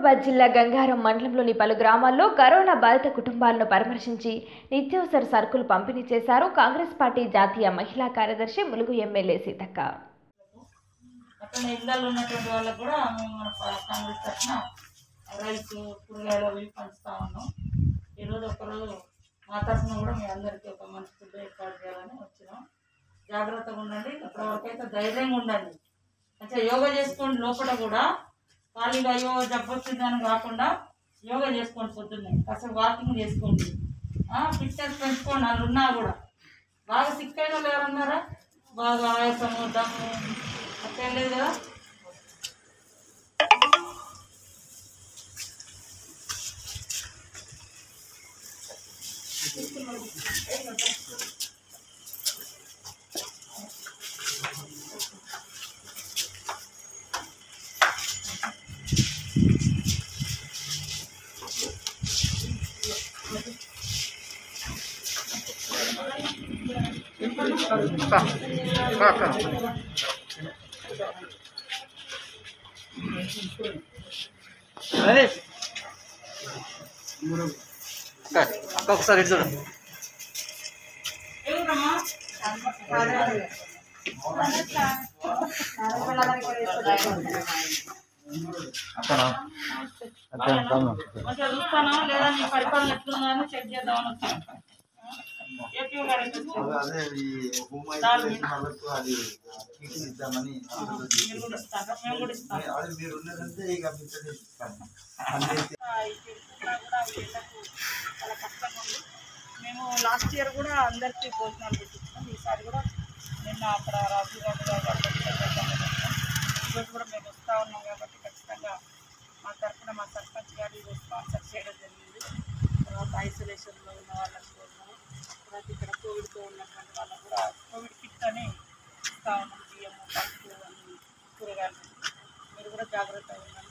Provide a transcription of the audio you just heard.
మహబూబాబాద్ జిల్లా గంగారం మండలంలోని పలు గ్రామాల్లో కరోనా బాధిత కుటుంబాలను పరామర్శించి నిత్యావసర సరుకులు పంపిణీ చేశారు కాంగ్రెస్ పార్టీ జాతీయ మహిళా కార్యదర్శి ములుగు ఎమ్మెల్యే సీతక్క అక్కడ ఇళ్ళల్లో ఉన్నటువంటి వాళ్ళకు కూడా మేము మన ప- కాంగ్రెస్ తరఫున రైస్ కూరగాయలు అవి పంచుతా ఉన్నాం ఈరోజు ఒకరోజు మా తరఫున కూడా మీ అందరికీ ఒక మంచి ఫుడ్ ఏర్పాటు చేయాలని వచ్చినాం జాగ్రత్తగా ఉండండి అప్పటివరకు అయితే ధైర్యంగా ఉండండి మంచిగా యోగా చేసుకోండి లోపల కూడా ఖాళీగా అయ్యో జబ్బు వచ్చిందని కాకుండా యోగా చేసుకోండి పొద్దున్నే కాసేపు వాకింగ్ చేసుకోండి ఫిట్నెస్ పెంచుకోండి వాళ్ళు ఉన్నా కూడా బాగా సిక్ అయిన వాళ్ళు ఎవరున్నారా బాగా ఆయాసము దమ్ము అట్లేం లేదు కదా అక్క ఒకసారి ఇటు చూడండి ఎవరమ్మా మంచిగా చూస్తానా లేదా నీ పరిపాలన ఎట్లుందా అని చెక్ చేద్దామని వచ్చాను ఏపీ గారు అయితే వచ్చారు. అదే ఈ భూమి అయిపోయిన వాళ్ళకు అది కిట్ ఇద్దామని మీరు కూడా ఇస్తారా? మేము కూడా ఇస్తాం అది మీరు ఉన్నదంటే ఇక మీతో ఇస్తాను అందరికీ ఈ పెట్టుకున్నా కూడా ఈ ఎండకు చాలా కష్టంగా ఉంది మేము లాస్ట్ ఇయర్ కూడా అందరికీ భోజనాలు పెట్టించాం ఈసారి కూడా నిన్న అక్కడ రాజు గారు గారు ఈరోజు కూడా మేము వస్తూ ఉన్నాం కాబట్టి ఖచ్చితంగా మా తరఫున మా సర్పంచ్ గారు ఈరోజు స్పాన్సర్ చేయడం జరిగింది తర్వాత ఐసోలేషన్లో ఉన్న వాళ్ళకి భోజనం తర్వాత ఇక్కడ కోవిడ్తో ఉన్నటువంటి వాళ్ళకు కూడా కోవిడ్ కిట్ అని ఇస్తూ ఉన్నాం బియ్యము పసుపు అన్ని కూరగాయలు మీరు కూడా జాగ్రత్తగా ఉండండి